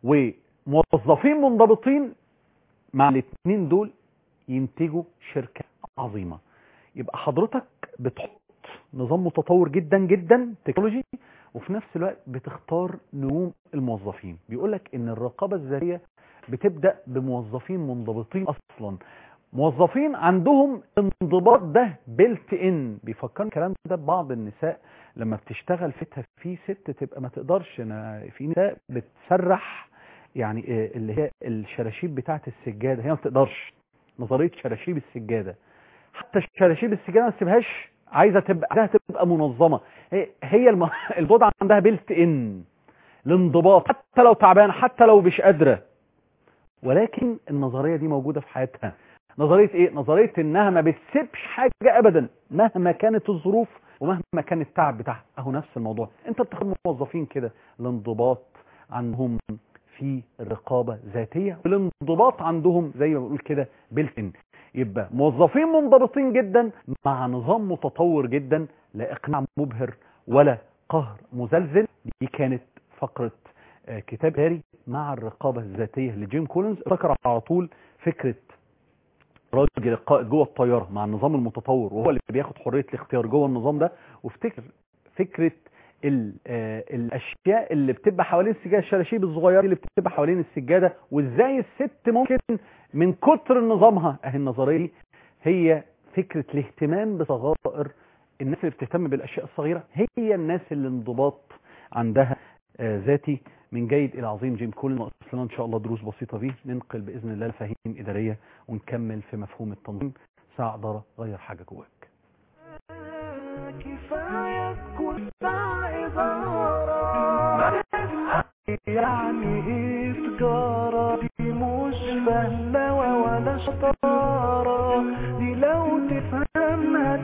وموظفين منضبطين مع الاثنين دول ينتجوا شركة عظيمة يبقى حضرتك بتحط نظام متطور جدا جدا تكنولوجي وفي نفس الوقت بتختار نجوم الموظفين بيقول لك ان الرقابة الذاتية بتبدأ بموظفين منضبطين اصلا موظفين عندهم انضباط ده بيلت ان بيفكرني الكلام ده ببعض النساء لما بتشتغل فتها في ست تبقى ما تقدرش أنا في نساء بتسرح يعني آه، اللي هي الشراشيب بتاعت السجاده هي ما بتقدرش نظريه شراشيب السجاده حتى شراشيب السجاده ما تسيبهاش عايزه تبقى عايزها تبقى منظمه هي هي الم... البضعه عندها بيلت ان الانضباط حتى لو تعبانه حتى لو مش قادره ولكن النظريه دي موجوده في حياتها نظريه ايه نظريه انها ما بتسيبش حاجه ابدا مهما كانت الظروف ومهما كان التعب بتاعها اهو نفس الموضوع انت بتاخد موظفين كده الانضباط عندهم في الرقابه ذاتيه والانضباط عندهم زي ما بقول كده بلتن يبقى موظفين منضبطين جدا مع نظام متطور جدا لا اقناع مبهر ولا قهر مزلزل دي كانت فقره آه، كتاب هاري مع الرقابه الذاتيه لجيم كولينز ذكر على طول فكره راجل القائد جوه الطياره مع النظام المتطور وهو اللي بياخد حريه الاختيار جوه النظام ده وافتكر فكره ال- آه، الاشياء اللي بتبقى حوالين السجاده الشراشيب الصغيره اللي بتبقى حوالين السجاده وازاي الست ممكن من كتر نظامها اهي النظريه دي هي فكره الاهتمام بصغائر الناس اللي بتهتم بالاشياء الصغيره هي الناس اللي انضباط عندها آه، ذاتي من جيد الى عظيم جيم كولين ناقص لنا ان شاء الله دروس بسيطه فيه ننقل باذن الله لفهيم اداريه ونكمل في مفهوم التنظيم ساعه اداره غير حاجه جواك كفاية تكون ساعة إدارة يعني إيه تجارة دي مش فهلوة ولا شطارة دي لو تفهمها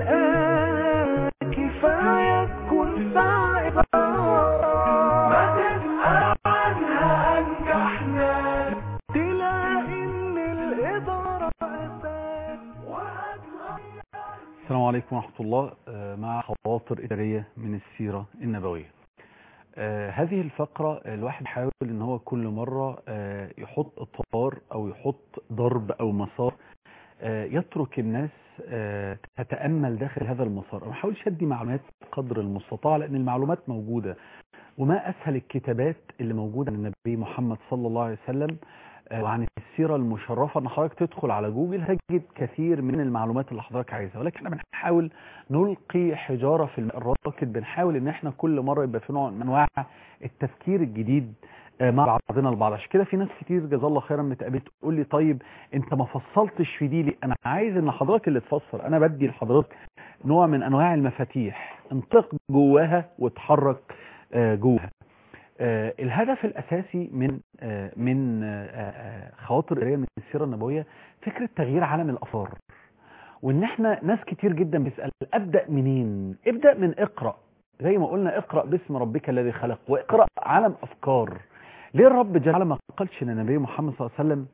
تلقاها كفاية تكون ساعة إدارة ما تسأل عنها أنجح ناس تلاقي إن الإدارة أساس وهتغير السلام عليكم ورحمة الله آه، مع خواطر إدارية من السيرة النبوية آه، هذه الفقرة الواحد يحاول ان هو كل مرة آه، يحط اطار او يحط ضرب او مسار آه، يترك الناس آه، تتأمل داخل هذا المسار ما حاولش ادي معلومات قدر المستطاع لان المعلومات موجودة وما اسهل الكتابات اللي موجودة عن النبي محمد صلى الله عليه وسلم آه، وعن السيرة المشرفة ان حضرتك تدخل على جوجل هتجد كثير من المعلومات اللي حضرتك عايزها ولكن احنا بنحاول نلقي حجارة في الماء الراكد بنحاول ان احنا كل مرة يبقى في نوع من انواع التفكير الجديد آه، مع بعضنا البعض عشان كده في ناس كتير جزا الله خيرا بتقابل تقول لي طيب انت ما فصلتش في دي ليه انا عايز ان حضرتك اللي تفسر انا بدي لحضرتك نوع من انواع المفاتيح انطق جواها واتحرك آه، جواها آه، الهدف الاساسي من آه، من آه، آه، خواطر قرايه من السيره النبويه فكره تغيير عالم الافكار وان احنا ناس كتير جدا بتسال ابدا منين ابدا من اقرا زي ما قلنا اقرا باسم ربك الذي خلق واقرا عالم افكار ليه الرب جل وعلا ما قالش للنبي محمد صلى الله عليه وسلم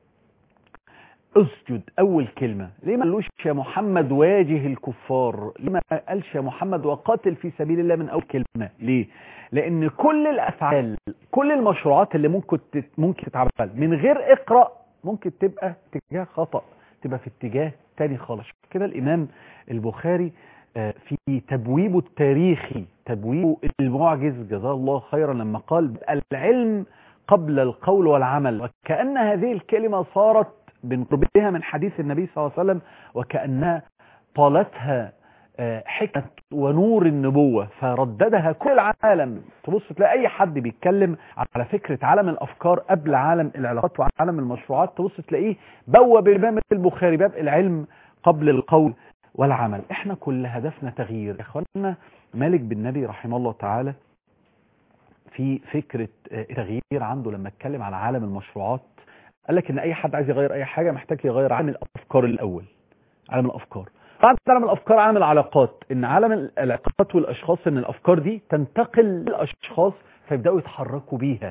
اسجد اول كلمه ليه ما قالوش يا محمد واجه الكفار ليه ما قالش يا محمد وقاتل في سبيل الله من اول كلمه ليه لان كل الافعال كل المشروعات اللي ممكن تت- ممكن تتعمل من غير اقرا ممكن تبقى اتجاه خطا تبقى في اتجاه تاني خالص كده الامام البخاري آه، في تبويبه التاريخي تبويبه المعجز جزاه الله خيرا لما قال العلم قبل القول والعمل وكأن هذه الكلمة صارت بنقربها من حديث النبي صلى الله عليه وسلم وكأنها طالتها آه، حكمة ونور النبوة فرددها كل العالم تبص تلاقي أي حد بيتكلم على فكرة عالم الأفكار قبل عالم العلاقات وعالم المشروعات تبص تلاقيه بوب الإمام البخاري باب العلم قبل القول والعمل احنا كل هدفنا تغيير يا اخوانا مالك بن نبي رحمه الله تعالى في فكرة آه، تغيير عنده لما اتكلم على عالم المشروعات قال لك ان اي حد عايز يغير اي حاجة محتاج يغير عالم الافكار الاول عالم الافكار بعد عالم الافكار عالم العلاقات ان عالم العلاقات والاشخاص ان الافكار دي تنتقل للاشخاص فيبداوا يتحركوا بيها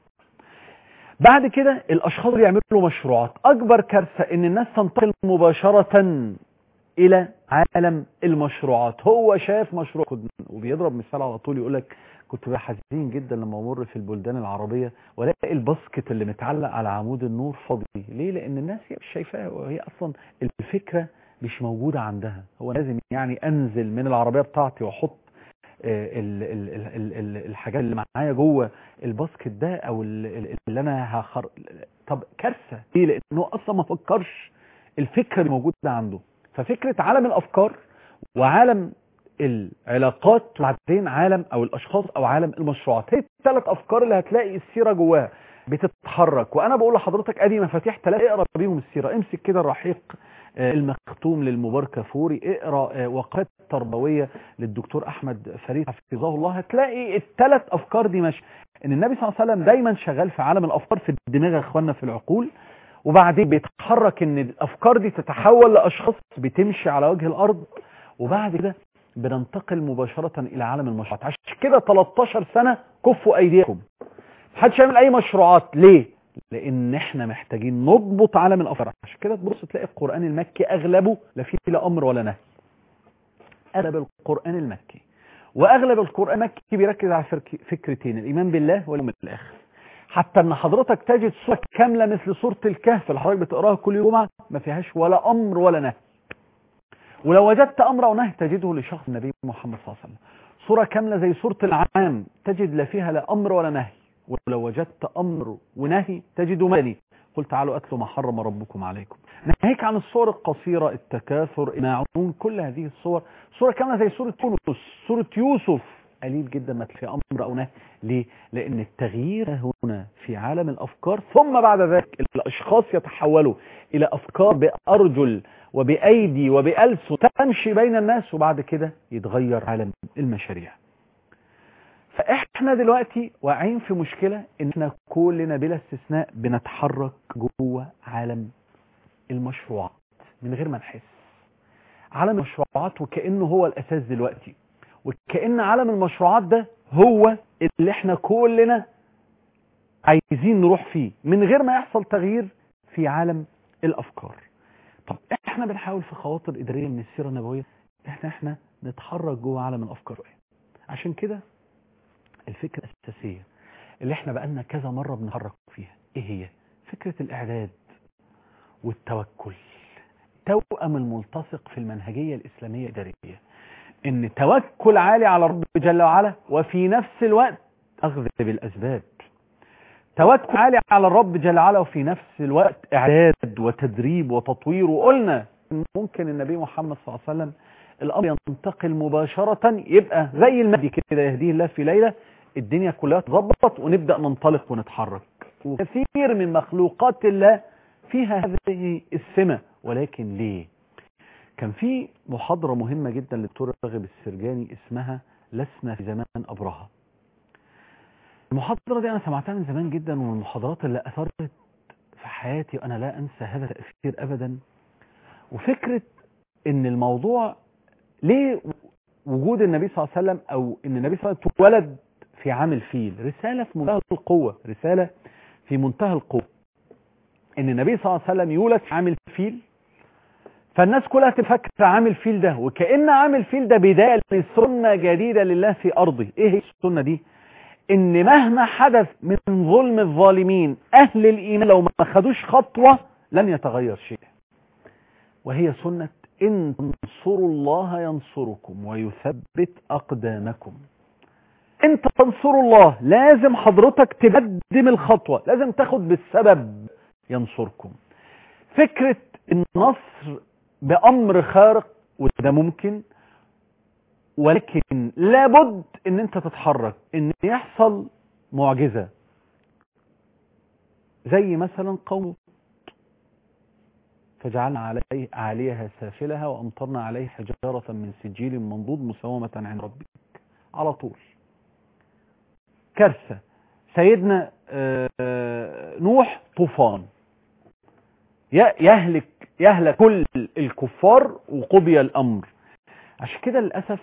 بعد كده الاشخاص اللي يعملوا مشروعات اكبر كارثه ان الناس تنتقل مباشره الى عالم المشروعات هو شاف مشروع كنت- وبيضرب مثال على طول يقول لك كنت بقى حزين جدا لما امر في البلدان العربيه والاقي الباسكت اللي متعلق على عمود النور فاضي ليه لان الناس هي مش شايفاها وهي اصلا الفكره مش موجوده عندها هو لازم يعني انزل من العربيه بتاعتي واحط آه، ال- ال- ال- ال- ال- الحاجات اللي معايا جوه الباسكت ده او ال- ال- اللي انا هخر طب كارثه ليه لانه اصلا ما فكرش الفكره اللي موجوده عنده ففكره عالم الافكار وعالم العلاقات وبعدين عالم او الاشخاص او عالم المشروعات هي الثلاث افكار اللي هتلاقي السيره جواها بتتحرك وانا بقول لحضرتك ادي مفاتيح ثلاثه اقرا بيهم السيره امسك كده الرحيق آه، المختوم للمبارك كفوري اقرا آه، وقات تربويه للدكتور احمد فريد حفظه الله هتلاقي الثلاث افكار دي ماشيه ان النبي صلى الله عليه وسلم دايما شغال في عالم الافكار في الدماغ يا اخواننا في العقول وبعدين بيتحرك ان الافكار دي تتحول لاشخاص بتمشي على وجه الارض وبعد كده بننتقل مباشرة الى عالم المشروعات عشان كده 13 سنة كفوا ايديكم محدش يعمل اي مشروعات ليه لان احنا محتاجين نضبط عالم الافكار عشان كده تبص تلاقي القرآن المكي اغلبه لا فيه لا امر ولا نهي اغلب القرآن المكي واغلب القرآن المكي بيركز على فرك- فكرتين الايمان بالله واليوم الاخر حتى ان حضرتك تجد سورة كاملة مثل سورة الكهف اللي حضرتك بتقراها كل جمعة ما فيهاش ولا امر ولا نهي ولو وجدت امر او نهي تجده لشخص النبي محمد صلى الله عليه وسلم سورة كاملة زي سورة العام تجد لا فيها لا امر ولا نهي ولو وجدت امر ونهي تجد مدني قل تعالوا اتلوا ما حرم ربكم عليكم ناهيك عن الصور القصيرة التكاثر الماعون كل هذه الصور صورة كاملة زي سورة يونس سورة يوسف قليل جدا ما تلاقي امر او نهي ليه لان التغيير هنا في عالم الافكار ثم بعد ذلك الاشخاص يتحولوا الى افكار بارجل وبايدي وبالسن تمشي بين الناس وبعد كده يتغير عالم المشاريع فاحنا دلوقتي واقعين في مشكله ان احنا كلنا بلا استثناء بنتحرك جوه عالم المشروعات من غير ما نحس عالم المشروعات وكانه هو الاساس دلوقتي وكأن عالم المشروعات ده هو اللي احنا كلنا عايزين نروح فيه من غير ما يحصل تغيير في عالم الافكار طب احنا بنحاول في خواطر اداريه من السيره النبويه احنا احنا نتحرك جوه عالم الافكار عشان كده الفكره الاساسيه اللي احنا بقالنا كذا مره بنتحرك فيها ايه هي فكره الاعداد والتوكل توأم الملتصق في المنهجيه الاسلاميه الاداريه ان توكل عالي على رب جل وعلا وفي نفس الوقت اخذ بالاسباب توكل عالي على الرب جل وعلا وفي نفس الوقت اعداد وتدريب وتطوير وقلنا إن ممكن النبي محمد صلى الله عليه وسلم الامر ينتقل مباشرة يبقى زي المهدي كده يهديه الله في ليلة الدنيا كلها تظبط ونبدأ ننطلق ونتحرك وكثير من مخلوقات الله فيها هذه السمة ولكن ليه كان في محاضرة مهمة جدا للدكتور راغب السرجاني اسمها لسنا في زمان أبرهة المحاضرة دي أنا سمعتها من زمان جدا ومن المحاضرات اللي أثرت في حياتي وأنا لا أنسى هذا التأثير أبدا وفكرة إن الموضوع ليه وجود النبي صلى الله عليه وسلم أو إن النبي صلى الله عليه وسلم اتولد في عام الفيل رسالة في منتهى القوة رسالة في منتهى القوة إن النبي صلى الله عليه وسلم يولد في عام الفيل فالناس كلها تفكر عام الفيل ده وكأن عام الفيل ده بداية لسنة جديدة لله في أرضه إيه هي السنة دي إن مهما حدث من ظلم الظالمين أهل الإيمان لو ما خدوش خطوة لن يتغير شيء وهي سنة إن تنصروا الله ينصركم ويثبت أقدامكم انت تنصروا الله لازم حضرتك تقدم الخطوة لازم تاخد بالسبب ينصركم فكرة النصر بأمر خارق وده ممكن ولكن لابد ان انت تتحرك ان يحصل معجزة زي مثلا قوم فجعلنا عليه عليها سافلها وامطرنا عليه حجارة من سجيل منضود مسومة عند ربك على طول كارثة سيدنا نوح طوفان يهلك يهلك كل الكفار وقضي الأمر عشان كده للأسف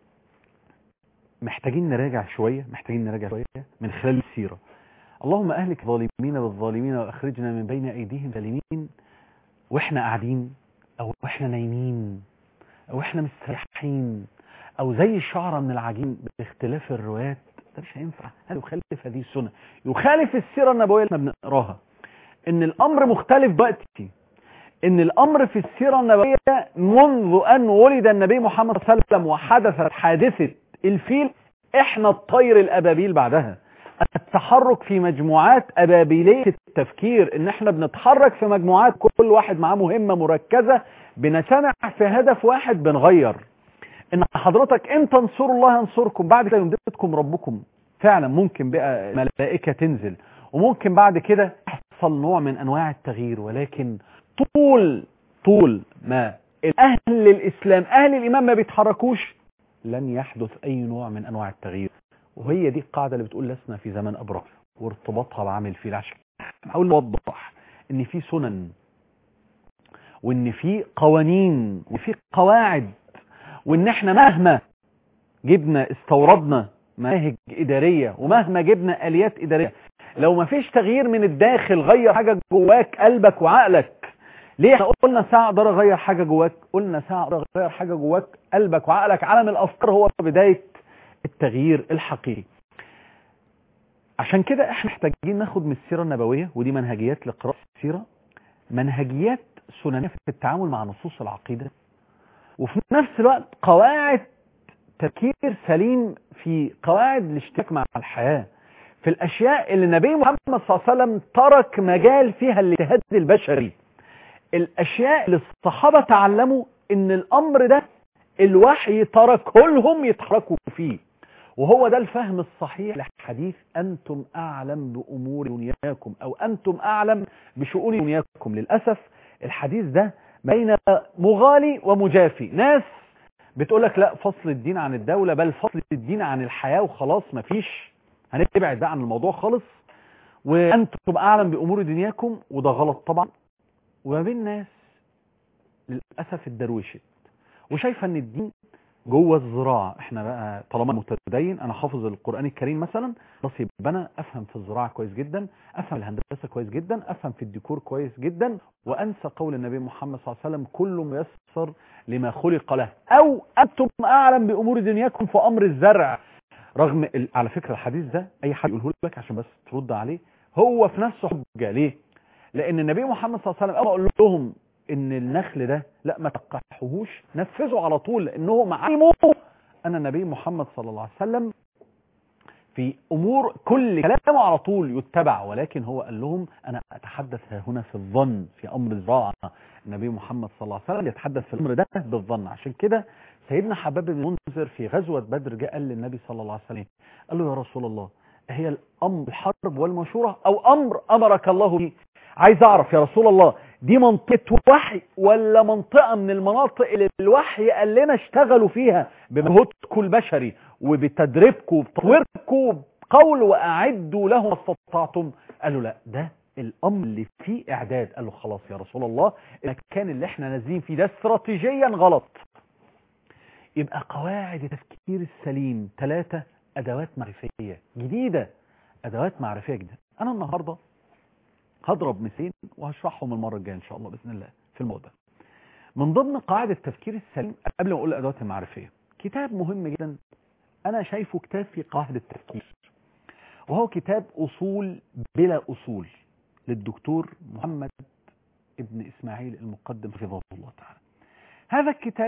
محتاجين نراجع شوية محتاجين نراجع شوية من خلال السيرة اللهم أهلك الظالمين بالظالمين وأخرجنا من بين أيديهم ظالمين وإحنا قاعدين أو إحنا نايمين أو إحنا مستريحين أو زي الشعرة من العجين باختلاف الروايات ده مش هينفع هذا يخالف هذه السنة يخالف السيرة النبوية اللي احنا بنقراها ان الامر مختلف دلوقتي ان الامر في السيرة النبوية منذ ان ولد النبي محمد صلى الله عليه وسلم وحدثت حادثة الفيل احنا الطير الابابيل بعدها التحرك في مجموعات ابابيلية التفكير ان احنا بنتحرك في مجموعات كل واحد معاه مهمة مركزة بنجتمع في هدف واحد بنغير ان حضرتك ان تنصروا الله ينصركم بعد كده يمددكم ربكم فعلا ممكن بقى ملائكة تنزل وممكن بعد كده يحصل نوع من انواع التغيير ولكن طول طول ما اهل الاسلام اهل الايمان ما بيتحركوش لن يحدث اي نوع من انواع التغيير وهي دي القاعدة اللي بتقول لسنا في زمن ابرار وارتباطها بعمل فيه عشان نحاول نوضح ان في سنن وان في قوانين وفي قواعد وان احنا مهما جبنا استوردنا مناهج ادارية ومهما جبنا اليات ادارية لو ما فيش تغيير من الداخل غير حاجة جواك قلبك وعقلك ليه احنا قلنا ساعة اقدر اغير حاجة جواك قلنا ساعة اقدر اغير حاجة جواك قلبك وعقلك عالم الافكار هو بداية التغيير الحقيقي عشان كده احنا محتاجين ناخد من السيرة النبوية ودي منهجيات لقراءة السيرة منهجيات سننية في التعامل مع نصوص العقيدة وفي نفس الوقت قواعد تفكير سليم في قواعد الاشتراك مع الحياة في الأشياء اللي النبي محمد صلى الله عليه وسلم ترك مجال فيها الاجتهاد البشري الأشياء اللي الصحابة تعلموا ان الأمر ده الوحي تركه لهم يتحركوا فيه وهو ده الفهم الصحيح لحديث أنتم أعلم بأمور دنياكم أو أنتم أعلم بشؤون دنياكم للأسف الحديث ده بين مغالي ومجافي ناس بتقول لك لا فصل الدين عن الدولة بل فصل الدين عن الحياة وخلاص مفيش هنبعد بقى عن الموضوع خالص وأنتم أعلم بأمور دنياكم وده غلط طبعا وما بين ناس للأسف اتدروشت وشايفة ان الدين جوه الزراعة احنا بقى طالما متدين انا حافظ القرآن الكريم مثلا بس يبقى انا افهم في الزراعة كويس جدا افهم الهندسة كويس جدا افهم في الديكور كويس جدا وانسى قول النبي محمد صلى الله عليه وسلم كل ميسر لما خلق له او انتم اعلم بامور دنياكم في امر الزرع رغم ال... على فكرة الحديث ده اي حد يقوله لك عشان بس ترد عليه هو في نفسه حجة ليه لان النبي محمد صلى الله عليه وسلم اقول لهم ان النخل ده لا ما تقحوهوش نفذوا على طول لانهم علموا ان النبي محمد صلى الله عليه وسلم في امور كل كلامه على طول يتبع ولكن هو قال لهم انا اتحدث ها هنا في الظن في امر الزراعه النبي محمد صلى الله عليه وسلم يتحدث في الامر ده بالظن عشان كده سيدنا حباب بن منذر في غزوه بدر جاء قال للنبي صلى الله عليه وسلم قال له يا رسول الله هي الامر الحرب والمشوره او امر امرك الله به عايز اعرف يا رسول الله دي منطقة وحي ولا منطقة من المناطق اللي الوحي قال لنا اشتغلوا فيها بمجهودكم البشري وبتدريبكم وبتطويركم بقول واعدوا له ما استطعتم قالوا لا ده الامر اللي فيه اعداد قال له خلاص يا رسول الله المكان اللي احنا نازلين فيه ده استراتيجيا غلط يبقى قواعد التفكير السليم ثلاثة ادوات معرفية جديدة ادوات معرفية جديدة انا النهاردة هضرب مثين وهشرحهم المرة الجاية إن شاء الله بإذن الله في الموضوع من ضمن قاعدة التفكير السليم قبل ما أقول الأدوات المعرفية كتاب مهم جدا أنا شايفه كتاب في قاعدة التفكير وهو كتاب أصول بلا أصول للدكتور محمد ابن إسماعيل المقدم حفظه الله تعالى هذا الكتاب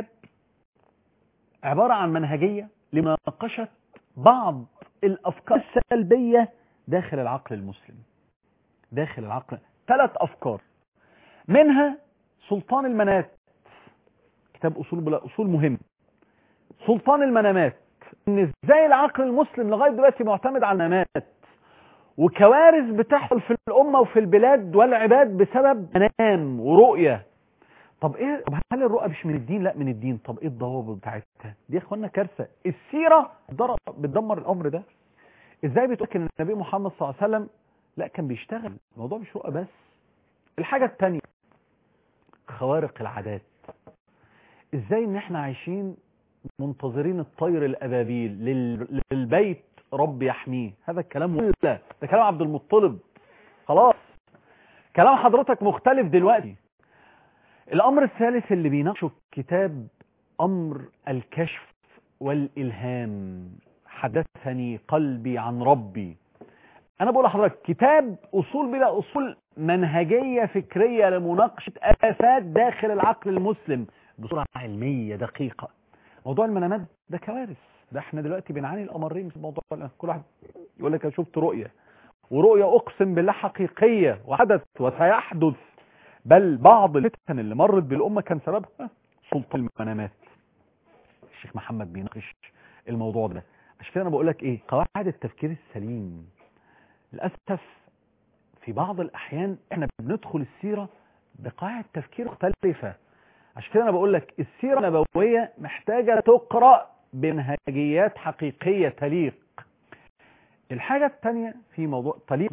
عبارة عن منهجية لمناقشة بعض الأفكار السلبية داخل العقل المسلم داخل العقل ثلاث أفكار منها سلطان المنات كتاب أصول بلا أصول مهم سلطان المنامات ان ازاي العقل المسلم لغاية دلوقتي معتمد على المنامات وكوارث بتحصل في الأمة وفي البلاد والعباد بسبب منام ورؤية طب ايه طب هل الرؤى مش من الدين لا من الدين طب ايه الضوابط بتاعتها دي يا اخوانا كارثه السيره ضرب بتدمر الامر ده ازاي بتقول ان النبي محمد صلى الله عليه وسلم لا كان بيشتغل الموضوع مش رؤى بس الحاجه الثانيه خوارق العادات ازاي ان احنا عايشين منتظرين الطير الابابيل لل... للبيت رب يحميه هذا الكلام ولا ده كلام عبد المطلب خلاص كلام حضرتك مختلف دلوقتي الأمر الثالث اللي بيناقشه الكتاب أمر الكشف والإلهام حدثني قلبي عن ربي أنا بقول لحضرتك كتاب أصول بلا أصول منهجية فكرية لمناقشة آفات داخل العقل المسلم بصورة علمية دقيقة موضوع المنامات ده كوارث ده احنا دلوقتي بنعاني الأمرين في الموضوع ده كل واحد يقول لك أنا شفت رؤية ورؤية أقسم بالله حقيقية وحدث وسيحدث بل بعض الفتن اللي مرت بالأمة كان سببها سلطان المنامات الشيخ محمد بيناقش الموضوع ده عشان كده انا بقول لك ايه قواعد التفكير السليم للاسف في بعض الاحيان احنا بندخل السيره بقواعد تفكير مختلفه عشان كده انا بقول لك السيره النبويه محتاجه تقرا بمنهجيات حقيقيه تليق الحاجه الثانيه في موضوع تليق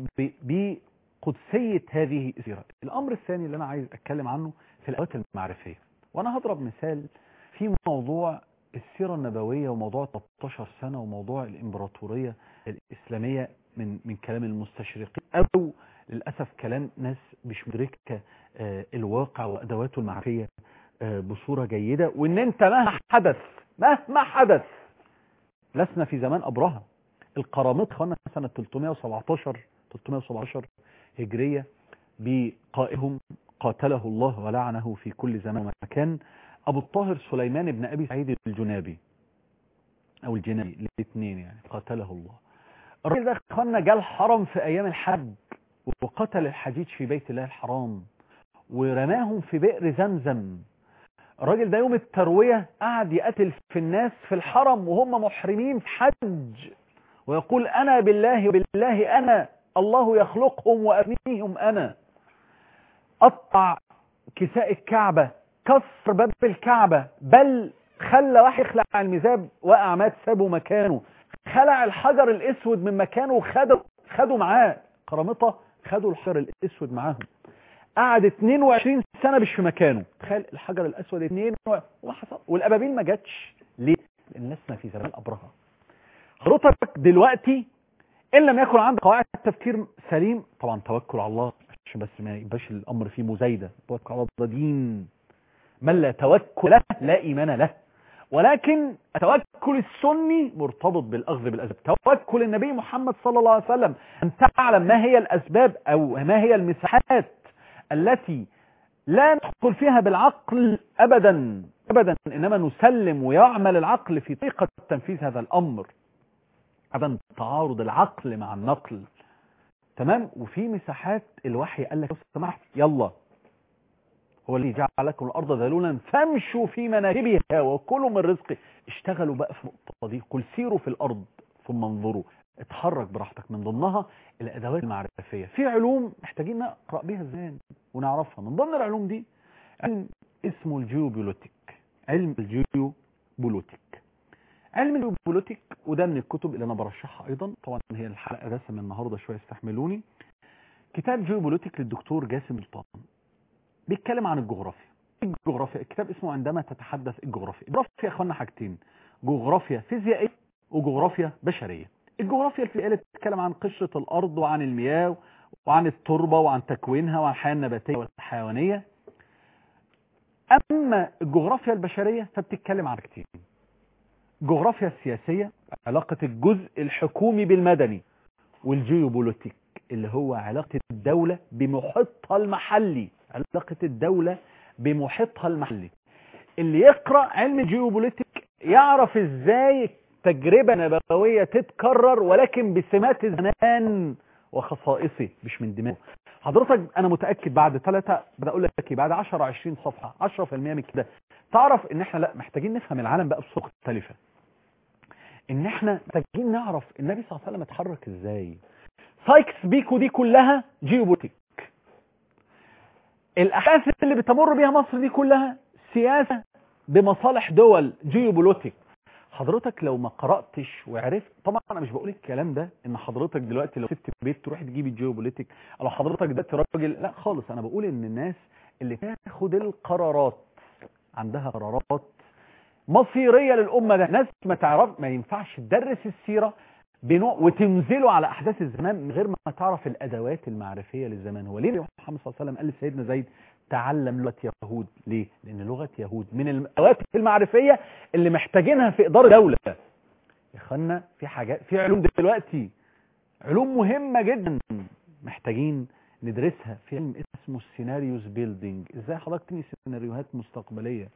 بقدسيه هذه السيره الامر الثاني اللي انا عايز اتكلم عنه في الادوات المعرفيه وانا هضرب مثال في موضوع السيرة النبوية وموضوع 13 سنة وموضوع الإمبراطورية الإسلامية من من كلام المستشرقين أو للأسف كلام ناس مش مدركة الواقع وأدواته المعرفية بصورة جيدة وإن أنت مهما حدث مهما حدث لسنا في زمان أبرهة القرامطة خلنا سنة 317 317 هجرية بقائهم قاتله الله ولعنه في كل زمان ومكان ابو الطاهر سليمان بن ابي سعيد الجنابي او الجنابي الاثنين يعني قاتله الله الراجل ده اخوانا جه الحرم في ايام الحج وقتل الحجيج في بيت الله الحرام ورماهم في بئر زمزم الراجل ده يوم التروية قعد يقتل في الناس في الحرم وهم محرمين في حج ويقول انا بالله وبالله انا الله يخلقهم وابنيهم انا قطع كساء الكعبة كسر باب الكعبة بل خلى واحد يخلع الميزاب وقع مات سابه مكانه خلع الحجر الاسود من مكانه وخده خده معاه قرامطة خدوا الحجر الاسود معاهم قعد 22 سنة مش في مكانه تخيل الحجر الاسود 2 وما حصل والابابيل ما جاتش ليه لان لسنا في زمان ابرهة حضرتك دلوقتي ان لم يكن عندك قواعد تفكير سليم طبعا توكل على الله عشان بس ما يبقاش الامر فيه مزايده توكل على الله ده دين من لا توكل له لا إيمان له ولكن التوكل السني مرتبط بالأخذ بالأسباب توكل النبي محمد صلى الله عليه وسلم أن تعلم ما هي الأسباب أو ما هي المساحات التي لا ندخل فيها بالعقل أبدا أبدا إنما نسلم ويعمل العقل في طريقة تنفيذ هذا الأمر عدم تعارض العقل مع النقل تمام وفي مساحات الوحي قال لك سمحت يلا هو اللي جعل لكم الأرض ذلولا فامشوا في مناكبها وكلوا من رزقه اشتغلوا بقى في النقطة دي قل سيروا في الأرض ثم انظروا اتحرك براحتك من ضمنها الأدوات المعرفية في علوم محتاجين نقرأ بيها زمان ونعرفها من ضمن العلوم دي علم اسمه الجيوبوليتيك علم الجيوبوليتيك علم الجيوبوليتيك وده من الكتب اللي أنا برشحها أيضا طبعا هي الحلقة رسم النهاردة شوية استحملوني كتاب جيوبوليتيك للدكتور جاسم سلطان بيتكلم عن الجغرافيا الجغرافيا الكتاب اسمه عندما تتحدث الجغرافيا الجغرافيا يا اخوانا حاجتين جغرافيا فيزيائيه وجغرافيا بشريه الجغرافيا الفيزيائيه بتتكلم عن قشره الارض وعن المياه وعن التربه وعن تكوينها وعن الحياه النباتيه والحيوانيه اما الجغرافيا البشريه فبتتكلم عن حاجتين الجغرافيا السياسيه علاقه الجزء الحكومي بالمدني والجيوبوليتيك اللي هو علاقه الدوله بمحيطها المحلي علاقة الدولة بمحيطها المحلي اللي يقرأ علم الجيوبوليتيك يعرف ازاي تجربة نبوية تتكرر ولكن بسمات الزمان وخصائصه مش من دماغه حضرتك انا متأكد بعد ثلاثة بدأ اقول لك ايه بعد 10 20 صفحة 10% من كده تعرف ان احنا لا محتاجين نفهم العالم بقى بصورة مختلفة ان احنا محتاجين نعرف النبي صلى الله عليه وسلم اتحرك ازاي سايكس بيكو دي كلها جيوبوليتيك الاحداث اللي بتمر بيها مصر دي كلها سياسة بمصالح دول جيوبوليتيك حضرتك لو ما قرأتش وعرفت طبعا انا مش بقول الكلام ده ان حضرتك دلوقتي لو سبت بيت تروح تجيب الجيوبوليتيك او حضرتك دلوقتي راجل لا خالص انا بقول ان الناس اللي تاخد القرارات عندها قرارات مصيرية للأمة ده ناس ما تعرف ما ينفعش تدرس السيرة بنوع وتنزله على أحداث الزمان من غير ما تعرف الأدوات المعرفية للزمان هو ليه محمد صلى الله عليه وسلم قال لسيدنا زيد تعلم لغة يهود ليه؟ لأن لغة يهود من الأدوات المعرفية اللي محتاجينها في إدارة دولة يا إخوانا في حاجات في علوم دلوقتي علوم مهمة جدا محتاجين ندرسها في علم اسمه السيناريوز بيلدينج ازاي حضرتك تبني سيناريوهات مستقبليه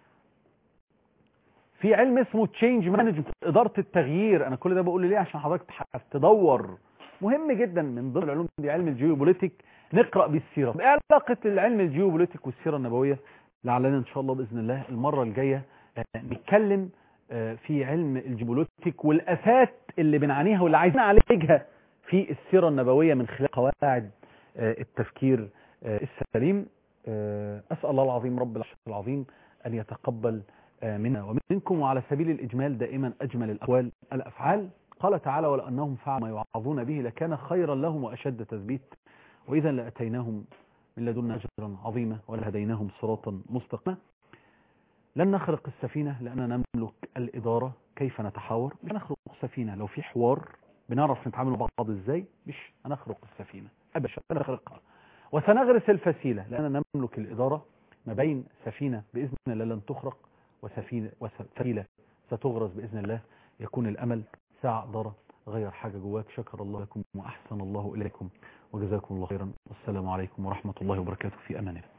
في علم اسمه تشينج مانجمنت اداره التغيير انا كل ده بقول ليه عشان حضرتك تدور مهم جدا من ضمن العلوم دي علم الجيوبوليتيك نقرا بيه السيره ايه علاقه العلم الجيوبوليتيك والسيره النبويه لعلنا ان شاء الله باذن الله المره الجايه نتكلم في علم الجيوبوليتيك والافات اللي بنعانيها واللي عايزين نعالجها في السيره النبويه من خلال قواعد التفكير السليم أسأل الله العظيم رب العرش العظيم أن يتقبل منا ومنكم وعلى سبيل الإجمال دائما أجمل الأقوال الأفعال قال تعالى ولأنهم فعلوا ما يوعظون به لكان خيرا لهم وأشد تثبيت وإذا لأتيناهم من لدنا أجرا عظيما ولهديناهم صراطا مستقيما لن نخرق السفينة لأننا نملك الإدارة كيف نتحاور مش هنخرق السفينة لو في حوار بنعرف نتعامل مع بعض ازاي مش هنخرق السفينة أبدا نخرقها وسنغرس الفسيلة لأننا نملك الإدارة ما بين سفينة بإذن الله لن تخرق وسفينة وسفينة ستغرس بإذن الله يكون الأمل ساعة إدارة غير حاجة جواك شكر الله لكم وأحسن الله إليكم وجزاكم الله خيرا والسلام عليكم ورحمة الله وبركاته في أمان الله